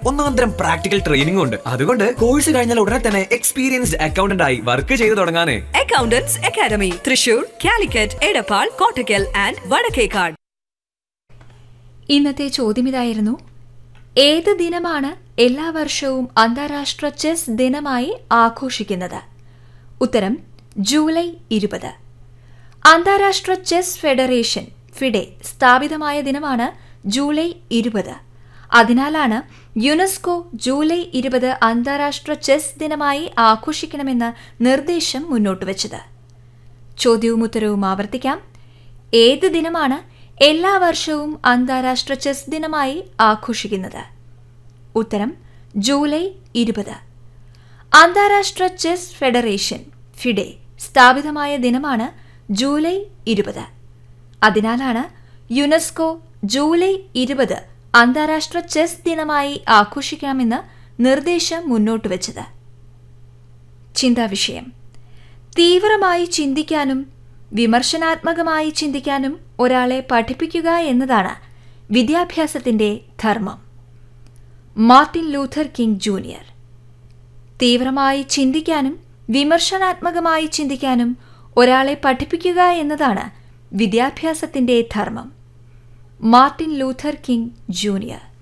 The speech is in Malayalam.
ഒന്നാന്തരം പ്രാക്ടിക്കൽ ട്രെയിനിംഗ് ഉണ്ട് അതുകൊണ്ട് കോഴ്സ് കഴിഞ്ഞാൽ ഉടനെ തന്നെ എക്സ്പീരിയൻസ്ഡ് അക്കൗണ്ടന്റ് ആയി വർക്ക് ചെയ്തു തുടങ്ങാനേ accountants academy Thrissur Calicut Edappal Kottakkal and Vadakkekad ഇന്നത്തെ ചോദ്യമിതായിരുന്നു ഏത് ദിനമാണ് എല്ലാ വർഷവും അന്താരാഷ്ട്ര ചെസ് ദിനമായി ആഘോഷിക്കുന്നത് ഉത്തരം ജൂലൈ ഇരുപത് അന്താരാഷ്ട്ര ചെസ് ഫെഡറേഷൻ ഫിഡെ സ്ഥാപിതമായ ദിനമാണ് ജൂലൈ ഇരുപത് അതിനാലാണ് യുനെസ്കോ ജൂലൈ ഇരുപത് അന്താരാഷ്ട്ര ചെസ് ദിനമായി ആഘോഷിക്കണമെന്ന് നിർദ്ദേശം മുന്നോട്ടുവച്ചത് ചോദ്യവും ഉത്തരവും ആവർത്തിക്കാം ഏത് ദിനമാണ് എല്ലാ വർഷവും അന്താരാഷ്ട്ര ചെസ് ദിനമായി ആഘോഷിക്കുന്നത് ഉത്തരം ജൂലൈ ഇരുപത് അന്താരാഷ്ട്ര ചെസ് ഫെഡറേഷൻ ഫിഡെ സ്ഥാപിതമായ ദിനമാണ് ജൂലൈ ഇരുപത് അതിനാലാണ് യുനെസ്കോ ജൂലൈ ഇരുപത് അന്താരാഷ്ട്ര ചെസ് ദിനമായി ആഘോഷിക്കണമെന്ന് നിർദ്ദേശം മുന്നോട്ടുവച്ചത് ചിന്താവിഷയം തീവ്രമായി ചിന്തിക്കാനും വിമർശനാത്മകമായി ചിന്തിക്കാനും ഒരാളെ പഠിപ്പിക്കുക എന്നതാണ് വിദ്യാഭ്യാസത്തിന്റെ ധർമ്മം മാർട്ടിൻ ലൂഥർ കിങ് ജൂനിയർ തീവ്രമായി ചിന്തിക്കാനും വിമർശനാത്മകമായി ചിന്തിക്കാനും ഒരാളെ പഠിപ്പിക്കുക എന്നതാണ് വിദ്യാഭ്യാസത്തിന്റെ ധർമ്മം മാർട്ടിൻ ലൂഥർ കിങ് ജൂനിയർ